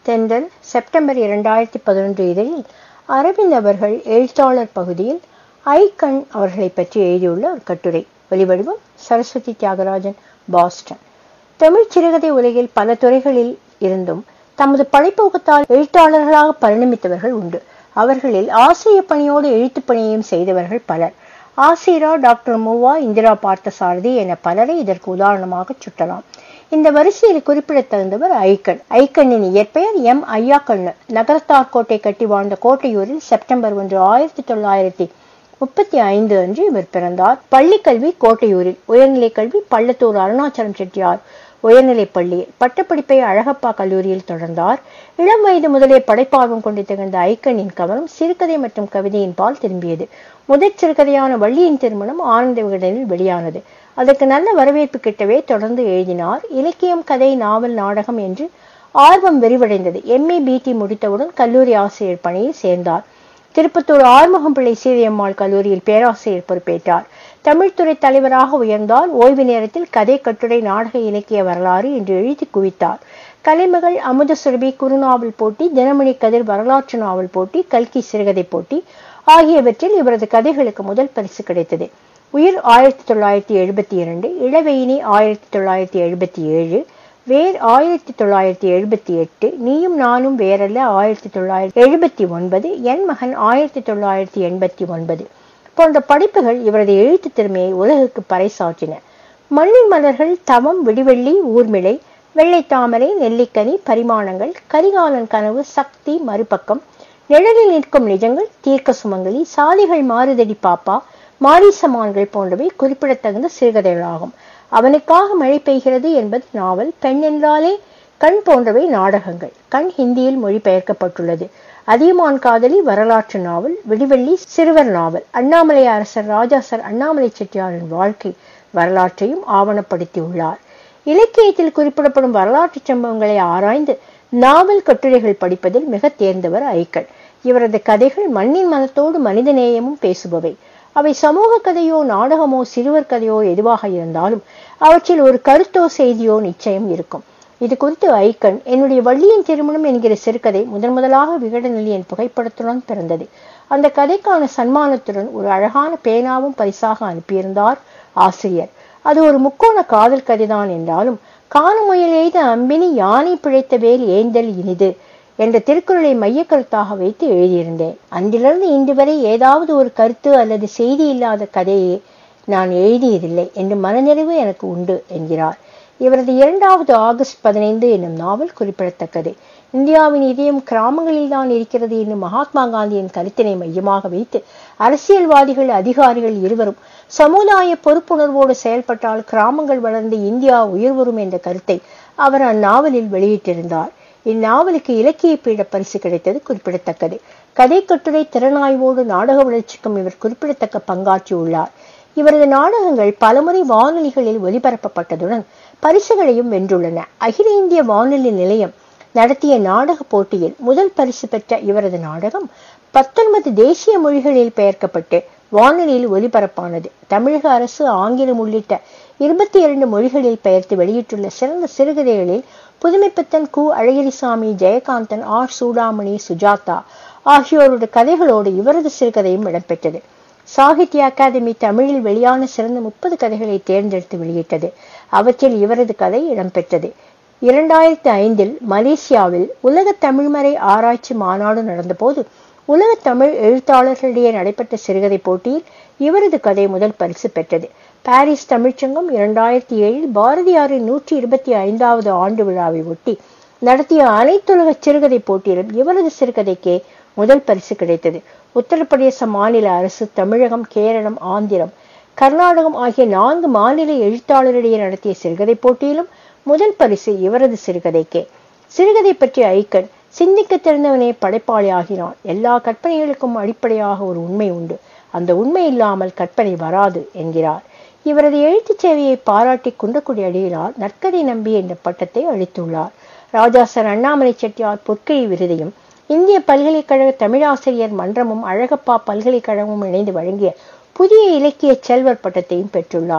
தென்றல் செப்டம்பர் இரண்டாயிரத்தி பதினொன்று இதழில் அரவிந்த் அவர்கள் எழுத்தாளர் பகுதியில் ஐகண் அவர்களை பற்றி எழுதியுள்ள ஒரு கட்டுரை வெளிவடிவம் சரஸ்வதி தியாகராஜன் பாஸ்டன் தமிழ் சிறுகதை உலகில் பல துறைகளில் இருந்தும் தமது படைப்போக்கத்தால் எழுத்தாளர்களாக பரிணமித்தவர்கள் உண்டு அவர்களில் ஆசிரியர் பணியோடு எழுத்துப் பணியையும் செய்தவர்கள் பலர் ஆசிரியரா டாக்டர் மூவா இந்திரா பார்த்தசாரதி என பலரை இதற்கு உதாரணமாக சுட்டலாம் இந்த வரிசையில் குறிப்பிடத்தகுந்தவர் ஐக்கண் ஐக்கண்ணின் இயற்பெயர் எம் ஐயாக்கண்ணு நகரத்தார் கோட்டை கட்டி வாழ்ந்த கோட்டையூரில் செப்டம்பர் ஒன்று ஆயிரத்தி தொள்ளாயிரத்தி முப்பத்தி ஐந்து அன்று இவர் பிறந்தார் பள்ளி கல்வி கோட்டையூரில் உயர்நிலைக் கல்வி பள்ளத்தூர் அருணாச்சலம் செட்டியார் உயர்நிலைப் பள்ளியில் பட்டப்படிப்பை அழகப்பா கல்லூரியில் தொடர்ந்தார் இளம் வயது முதலே படைப்பார்வம் கொண்டு திகழ்ந்த ஐக்கனின் கவனம் சிறுகதை மற்றும் கவிதையின் பால் திரும்பியது முதற் சிறுகதையான வள்ளியின் திருமணம் ஆனந்த விகடனில் வெளியானது அதற்கு நல்ல வரவேற்பு கிட்டவே தொடர்ந்து எழுதினார் இலக்கியம் கதை நாவல் நாடகம் என்று ஆர்வம் விரிவடைந்தது எம்ஏ பிடி முடித்தவுடன் கல்லூரி ஆசிரியர் பணியில் சேர்ந்தார் திருப்பத்தூர் ஆறுமுகம் பிள்ளை சீரியம்மாள் கல்லூரியில் பேராசிரியர் பொறுப்பேற்றார் தமிழ்துறை தலைவராக உயர்ந்தார் ஓய்வு நேரத்தில் கதை கட்டுரை நாடக இலக்கிய வரலாறு என்று எழுதி குவித்தார் கலைமகள் அமுத சுரபி குறுநாவல் போட்டி தினமணி கதிர் வரலாற்று நாவல் போட்டி கல்கி சிறுகதை போட்டி ஆகியவற்றில் இவரது கதைகளுக்கு முதல் பரிசு கிடைத்தது உயிர் ஆயிரத்தி தொள்ளாயிரத்தி எழுபத்தி இரண்டு இளவெயினி ஆயிரத்தி தொள்ளாயிரத்தி எழுபத்தி ஏழு வேர் ஆயிரத்தி தொள்ளாயிரத்தி எழுபத்தி எட்டு நீயும் நானும் வேறல்ல ஆயிரத்தி தொள்ளாயிரத்தி எழுபத்தி ஒன்பது என் மகன் ஆயிரத்தி தொள்ளாயிரத்தி எண்பத்தி ஒன்பது போன்ற படைப்புகள் இவரது எழுத்து திறமையை உலகுக்கு பறைசாற்றின மண்ணின் மலர்கள் தவம் விடிவெள்ளி ஊர்மிளை வெள்ளை தாமரை நெல்லிக்கனி பரிமாணங்கள் கரிகாலன் கனவு சக்தி மறுபக்கம் நிழலில் நிற்கும் நிஜங்கள் தீர்க்க சுமங்கலி சாதிகள் மாறுதடி பாப்பா மாரிசமான்கள் போன்றவை குறிப்பிடத்தகுந்த சிறுகதைகளாகும் அவனுக்காக மழை பெய்கிறது என்பது நாவல் பெண் என்றாலே கண் போன்றவை நாடகங்கள் கண் ஹிந்தியில் மொழிபெயர்க்கப்பட்டுள்ளது அதியமான் காதலி வரலாற்று நாவல் விடிவெள்ளி சிறுவர் நாவல் அண்ணாமலை அரசர் ராஜாசர் அண்ணாமலை செட்டியாரின் வாழ்க்கை வரலாற்றையும் ஆவணப்படுத்தியுள்ளார் இலக்கியத்தில் குறிப்பிடப்படும் வரலாற்று சம்பவங்களை ஆராய்ந்து நாவல் கட்டுரைகள் படிப்பதில் மிக தேர்ந்தவர் ஐக்கன் இவரது கதைகள் மண்ணின் மனத்தோடு மனித நேயமும் பேசுபவை அவை சமூக கதையோ நாடகமோ சிறுவர் கதையோ எதுவாக இருந்தாலும் அவற்றில் ஒரு கருத்தோ செய்தியோ நிச்சயம் இருக்கும் இது குறித்து ஐக்கன் என்னுடைய வள்ளியின் திருமணம் என்கிற சிறுகதை முதன் முதலாக விகடனில் என் புகைப்படத்துடன் பிறந்தது அந்த கதைக்கான சன்மானத்துடன் ஒரு அழகான பேனாவும் பரிசாக அனுப்பியிருந்தார் ஆசிரியர் அது ஒரு முக்கோண காதல் கதைதான் என்றாலும் காணமுயல் எய்த அம்பினி யானை பிழைத்த வேல் ஏந்தல் இனிது என்ற திருக்குறளை மையக்கருத்தாக வைத்து எழுதியிருந்தேன் அன்றிலிருந்து இன்று வரை ஏதாவது ஒரு கருத்து அல்லது செய்தி இல்லாத கதையை நான் எழுதியதில்லை என்று மனநிறைவு எனக்கு உண்டு என்கிறார் இவரது இரண்டாவது ஆகஸ்ட் பதினைந்து என்னும் நாவல் குறிப்பிடத்தக்கது இந்தியாவின் இதயம் கிராமங்களில் தான் இருக்கிறது என்னும் மகாத்மா காந்தியின் கருத்தினை மையமாக வைத்து அரசியல்வாதிகள் அதிகாரிகள் இருவரும் சமுதாய பொறுப்புணர்வோடு செயல்பட்டால் கிராமங்கள் வளர்ந்து இந்தியா உயர்வரும் என்ற கருத்தை அவர் அந்நாவலில் வெளியிட்டிருந்தார் இந்நாவலுக்கு இலக்கிய பீட பரிசு கிடைத்தது குறிப்பிடத்தக்கது கதை கட்டுரை திறனாய்வோடு நாடக வளர்ச்சிக்கும் இவர் குறிப்பிடத்தக்க பங்காற்றியுள்ளார் இவரது நாடகங்கள் பலமுறை வானொலிகளில் ஒலிபரப்பப்பட்டதுடன் பரிசுகளையும் வென்றுள்ளன அகில இந்திய வானொலி நிலையம் நடத்திய நாடக போட்டியில் முதல் பரிசு பெற்ற இவரது நாடகம் பத்தொன்பது தேசிய மொழிகளில் பெயர்க்கப்பட்டு வானொலியில் ஒலிபரப்பானது தமிழக அரசு ஆங்கிலம் உள்ளிட்ட இருபத்தி இரண்டு மொழிகளில் பெயர்த்து வெளியிட்டுள்ள சிறந்த சிறுகதைகளில் புதுமைப்பித்தன் கு அழகிரிசாமி ஜெயகாந்தன் ஆர் சூடாமணி சுஜாதா ஆகியோருடைய கதைகளோடு இவரது சிறுகதையும் இடம்பெற்றது சாகித்ய அகாதமி தமிழில் வெளியான சிறந்த முப்பது கதைகளை தேர்ந்தெடுத்து வெளியிட்டது அவற்றில் இவரது கதை இடம்பெற்றது இரண்டாயிரத்தி ஐந்தில் மலேசியாவில் உலக தமிழ்மறை ஆராய்ச்சி மாநாடு நடந்தபோது உலக தமிழ் எழுத்தாளர்களிடையே நடைபெற்ற சிறுகதை போட்டியில் இவரது கதை முதல் பரிசு பெற்றது பாரிஸ் தமிழ்ச்சங்கம் இரண்டாயிரத்தி ஏழில் பாரதியாரின் நூற்றி இருபத்தி ஐந்தாவது ஆண்டு விழாவை ஒட்டி நடத்திய அனைத்துலக சிறுகதை போட்டியிலும் இவரது சிறுகதைக்கே முதல் பரிசு கிடைத்தது உத்தரப்பிரதேச மாநில அரசு தமிழகம் கேரளம் ஆந்திரம் கர்நாடகம் ஆகிய நான்கு மாநில எழுத்தாளரிடையே நடத்திய சிறுகதை போட்டியிலும் முதல் பரிசு இவரது சிறுகதைக்கே சிறுகதை பற்றிய ஐக்கன் சிந்திக்க திறந்தவனே படைப்பாளி ஆகிறான் எல்லா கற்பனைகளுக்கும் அடிப்படையாக ஒரு உண்மை உண்டு அந்த உண்மை இல்லாமல் கற்பனை வராது என்கிறார் இவரது எழுத்துச் சேவையை பாராட்டி குன்றக்குடி அடிகளார் நற்கதை நம்பி என்ற பட்டத்தை அளித்துள்ளார் ராஜாசர் அண்ணாமலை செட்டியார் பொற்கிழி விருதையும் இந்திய பல்கலைக்கழக தமிழாசிரியர் மன்றமும் அழகப்பா பல்கலைக்கழகமும் இணைந்து வழங்கிய புதிய இலக்கிய செல்வர் பட்டத்தையும் பெற்றுள்ளார்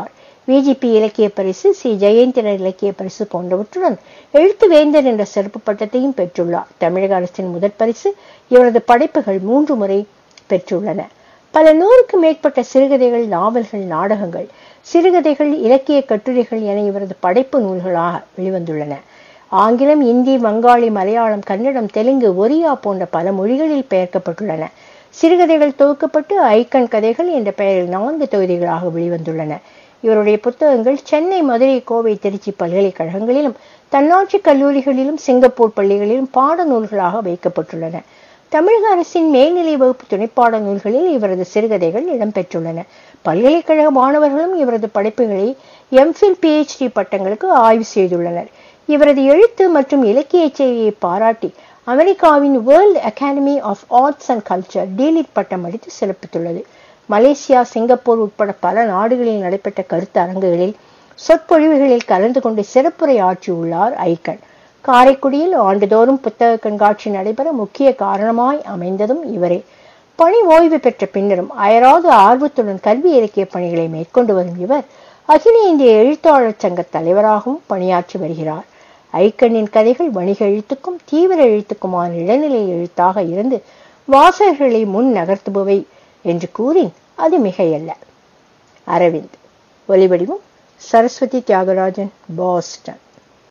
விஜிபி இலக்கிய பரிசு சி ஜெயேந்திரன் இலக்கிய பரிசு போன்றவற்றுடன் எழுத்து வேந்தர் என்ற சிறப்பு பட்டத்தையும் பெற்றுள்ளார் தமிழக அரசின் முதற் பரிசு இவரது படைப்புகள் மூன்று முறை பெற்றுள்ளன பல நூறுக்கும் மேற்பட்ட சிறுகதைகள் நாவல்கள் நாடகங்கள் சிறுகதைகள் இலக்கிய கட்டுரைகள் என இவரது படைப்பு நூல்களாக வெளிவந்துள்ளன ஆங்கிலம் இந்தி வங்காளி மலையாளம் கன்னடம் தெலுங்கு ஒரியா போன்ற பல மொழிகளில் பெயர்க்கப்பட்டுள்ளன சிறுகதைகள் தொகுக்கப்பட்டு ஐக்கன் கதைகள் என்ற பெயரில் நான்கு தொகுதிகளாக வெளிவந்துள்ளன இவருடைய புத்தகங்கள் சென்னை மதுரை கோவை திருச்சி பல்கலைக்கழகங்களிலும் தன்னாட்சி கல்லூரிகளிலும் சிங்கப்பூர் பள்ளிகளிலும் பாட நூல்களாக வைக்கப்பட்டுள்ளன தமிழக அரசின் மேல்நிலை வகுப்பு துணைப்பாட நூல்களில் இவரது சிறுகதைகள் இடம்பெற்றுள்ளன பல்கலைக்கழக மாணவர்களும் இவரது படைப்புகளை எம்ஃபில் பிஹெச்டி பட்டங்களுக்கு ஆய்வு செய்துள்ளனர் இவரது எழுத்து மற்றும் இலக்கிய சேவையை பாராட்டி அமெரிக்காவின் world academy of arts and culture D Litt பட்டம் அளித்து சிறப்பித்துள்ளது மலேசியா சிங்கப்பூர் உட்பட பல நாடுகளில் நடைபெற்ற கருத்து அரங்குகளில் சொற்பொழிவுகளில் கலந்து கொண்டு சிறப்புரை ஆற்றியுள்ளார் ஐக்கன் காரைக்குடியில் ஆண்டுதோறும் புத்தக கண்காட்சி நடைபெற முக்கிய காரணமாய் அமைந்ததும் இவரே பணி ஓய்வு பெற்ற பின்னரும் அயராது ஆர்வத்துடன் கல்வி இலக்கிய பணிகளை மேற்கொண்டு வரும் இவர் அகில இந்திய எழுத்தாளர் சங்க தலைவராகவும் பணியாற்றி வருகிறார் ஐக்கண்ணின் கதைகள் வணிக எழுத்துக்கும் தீவிர எழுத்துக்குமான இடைநிலை எழுத்தாக இருந்து வாசகர்களை முன் நகர்த்துபவை என்று கூறி அது மிகையல்ல அரவிந்த் ஒலிவடிவம் சரஸ்வதி தியாகராஜன் பாஸ்டன்